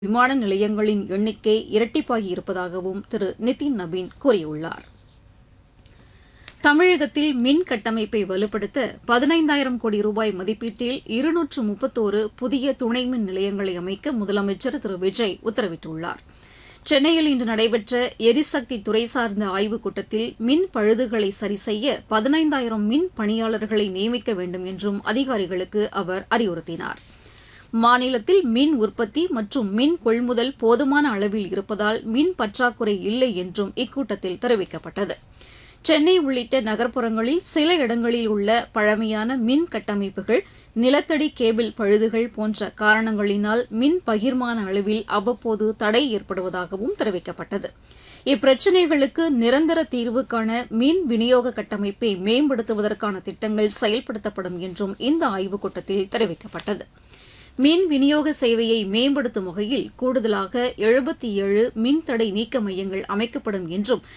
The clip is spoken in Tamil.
விமான நிலையங்களின் எண்ணிக்கை இரட்டிப்பாகி இருப்பதாகவும் திரு நிதின் நபீன் கூறியுள்ளார் தமிழகத்தில் மின் கட்டமைப்பை வலுப்படுத்த பதினைந்தாயிரம் கோடி ரூபாய் மதிப்பீட்டில் இருநூற்று முப்பத்தோரு புதிய துணை மின் நிலையங்களை அமைக்க முதலமைச்சர் திரு விஜய் உத்தரவிட்டுள்ளார் சென்னையில் இன்று நடைபெற்ற எரிசக்தி துறை சார்ந்த ஆய்வுக் கூட்டத்தில் மின் பழுதுகளை சரிசெய்ய பதினைந்தாயிரம் மின் பணியாளர்களை நியமிக்க வேண்டும் என்றும் அதிகாரிகளுக்கு அவர் அறிவுறுத்தினார் மாநிலத்தில் மின் உற்பத்தி மற்றும் மின் கொள்முதல் போதுமான அளவில் இருப்பதால் மின் பற்றாக்குறை இல்லை என்றும் இக்கூட்டத்தில் தெரிவிக்கப்பட்டது சென்னை உள்ளிட்ட நகர்ப்புறங்களில் சில இடங்களில் உள்ள பழமையான மின் கட்டமைப்புகள் நிலத்தடி கேபிள் பழுதுகள் போன்ற காரணங்களினால் மின் பகிர்மான அளவில் அவ்வப்போது தடை ஏற்படுவதாகவும் தெரிவிக்கப்பட்டது இப்பிரச்சினைகளுக்கு நிரந்தர தீர்வு காண மின் விநியோக கட்டமைப்பை மேம்படுத்துவதற்கான திட்டங்கள் செயல்படுத்தப்படும் என்றும் இந்த ஆய்வுக் கூட்டத்தில் தெரிவிக்கப்பட்டது மின் விநியோக சேவையை மேம்படுத்தும் வகையில் கூடுதலாக எழுபத்தி ஏழு மின்தடை நீக்க மையங்கள் அமைக்கப்படும் என்றும்